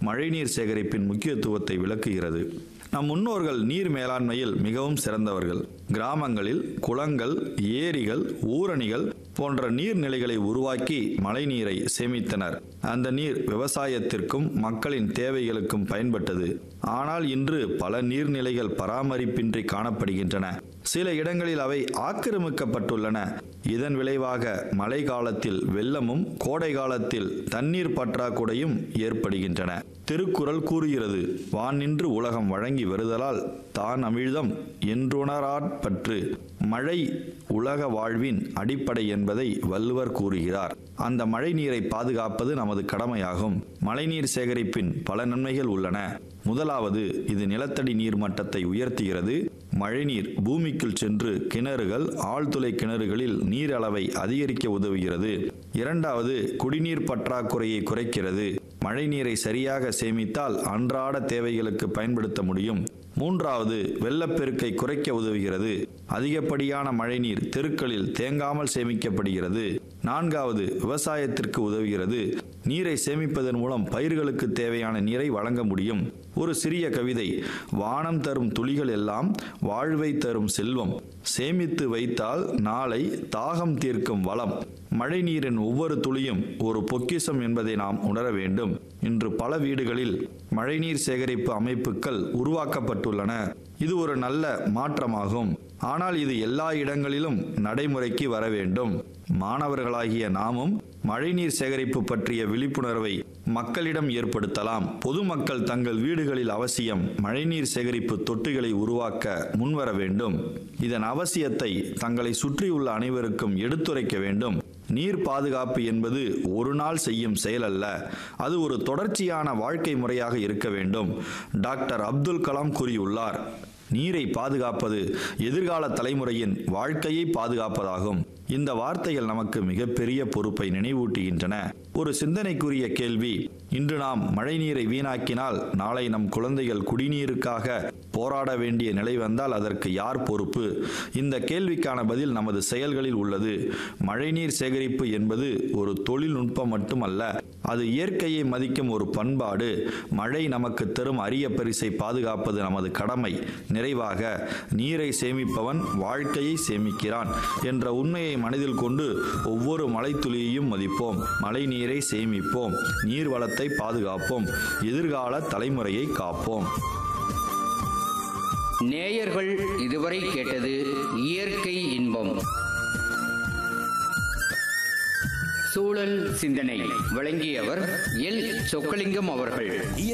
மழைநீர் சேகரிப்பின் முக்கியத்துவத்தை விளக்குகிறது நம் முன்னோர்கள் நீர் மேலாண்மையில் மிகவும் சிறந்தவர்கள் கிராமங்களில் குளங்கள் ஏரிகள் ஊரணிகள் போன்ற நீர்நிலைகளை உருவாக்கி மழைநீரை சேமித்தனர் அந்த நீர் விவசாயத்திற்கும் மக்களின் தேவைகளுக்கும் பயன்பட்டது ஆனால் இன்று பல நீர்நிலைகள் பராமரிப்பின்றி காணப்படுகின்றன சில இடங்களில் அவை ஆக்கிரமிக்கப்பட்டுள்ளன இதன் விளைவாக மழை காலத்தில் வெள்ளமும் கோடை காலத்தில் தண்ணீர் பற்றாக்குறையும் ஏற்படுகின்றன திருக்குறள் கூறுகிறது வான் நின்று உலகம் வழங்கி வருதலால் தான் அமிழ்தம் என்றுணராற்பற்று மழை உலக வாழ்வின் அடிப்படை என்பதை வள்ளுவர் கூறுகிறார் அந்த மழை நீரை பாதுகாப்பது நமது கடமையாகும் மழைநீர் சேகரிப்பின் பல நன்மைகள் உள்ளன முதலாவது இது நிலத்தடி நீர் மட்டத்தை உயர்த்துகிறது மழைநீர் பூமிக்குள் சென்று கிணறுகள் ஆழ்துளை கிணறுகளில் நீர் அளவை அதிகரிக்க உதவுகிறது இரண்டாவது குடிநீர் பற்றாக்குறையை குறைக்கிறது மழைநீரை சரியாக சேமித்தால் அன்றாட தேவைகளுக்கு பயன்படுத்த முடியும் மூன்றாவது வெள்ளப்பெருக்கை குறைக்க உதவுகிறது அதிகப்படியான மழைநீர் தெருக்களில் தேங்காமல் சேமிக்கப்படுகிறது நான்காவது விவசாயத்திற்கு உதவுகிறது நீரை சேமிப்பதன் மூலம் பயிர்களுக்கு தேவையான நீரை வழங்க முடியும் ஒரு சிறிய கவிதை வானம் தரும் துளிகள் எல்லாம் வாழ்வை தரும் செல்வம் சேமித்து வைத்தால் நாளை தாகம் தீர்க்கும் வளம் மழைநீரின் ஒவ்வொரு துளியும் ஒரு பொக்கிஷம் என்பதை நாம் உணர வேண்டும் இன்று பல வீடுகளில் மழைநீர் சேகரிப்பு அமைப்புகள் உருவாக்கப்பட்டுள்ளன இது ஒரு நல்ல மாற்றமாகும் ஆனால் இது எல்லா இடங்களிலும் நடைமுறைக்கு வர வேண்டும் மாணவர்களாகிய நாமும் மழைநீர் சேகரிப்பு பற்றிய விழிப்புணர்வை மக்களிடம் ஏற்படுத்தலாம் பொதுமக்கள் தங்கள் வீடுகளில் அவசியம் மழைநீர் சேகரிப்பு தொட்டிகளை உருவாக்க முன்வர வேண்டும் இதன் அவசியத்தை தங்களை சுற்றியுள்ள அனைவருக்கும் எடுத்துரைக்க வேண்டும் நீர் பாதுகாப்பு என்பது ஒரு நாள் செய்யும் செயல் அல்ல அது ஒரு தொடர்ச்சியான வாழ்க்கை முறையாக இருக்க வேண்டும் டாக்டர் அப்துல் கலாம் கூறியுள்ளார் நீரை பாதுகாப்பது எதிர்கால தலைமுறையின் வாழ்க்கையை பாதுகாப்பதாகும் இந்த வார்த்தைகள் நமக்கு மிகப்பெரிய பொறுப்பை நினைவூட்டுகின்றன ஒரு சிந்தனைக்குரிய கேள்வி இன்று நாம் மழைநீரை வீணாக்கினால் நாளை நம் குழந்தைகள் குடிநீருக்காக போராட வேண்டிய நிலை வந்தால் அதற்கு யார் பொறுப்பு இந்த கேள்விக்கான பதில் நமது செயல்களில் உள்ளது மழைநீர் சேகரிப்பு என்பது ஒரு தொழில்நுட்பம் மட்டுமல்ல அது இயற்கையை மதிக்கும் ஒரு பண்பாடு மழை நமக்கு தரும் அரிய பரிசை பாதுகாப்பது நமது கடமை நிறைவாக நீரை சேமிப்பவன் வாழ்க்கையை சேமிக்கிறான் என்ற உண்மையை மனதில் கொண்டு ஒவ்வொரு மழைத்துளியையும் மதிப்போம் மழை நீரை சேமிப்போம் நீர் வளத்தை பாதுகாப்போம் எதிர்கால தலைமுறையை காப்போம் நேயர்கள் இதுவரை கேட்டது இயற்கை இன்பம் சூழல் சிந்தனை வழங்கியவர் எல் சொக்கலிங்கம் அவர்கள் இயற்கை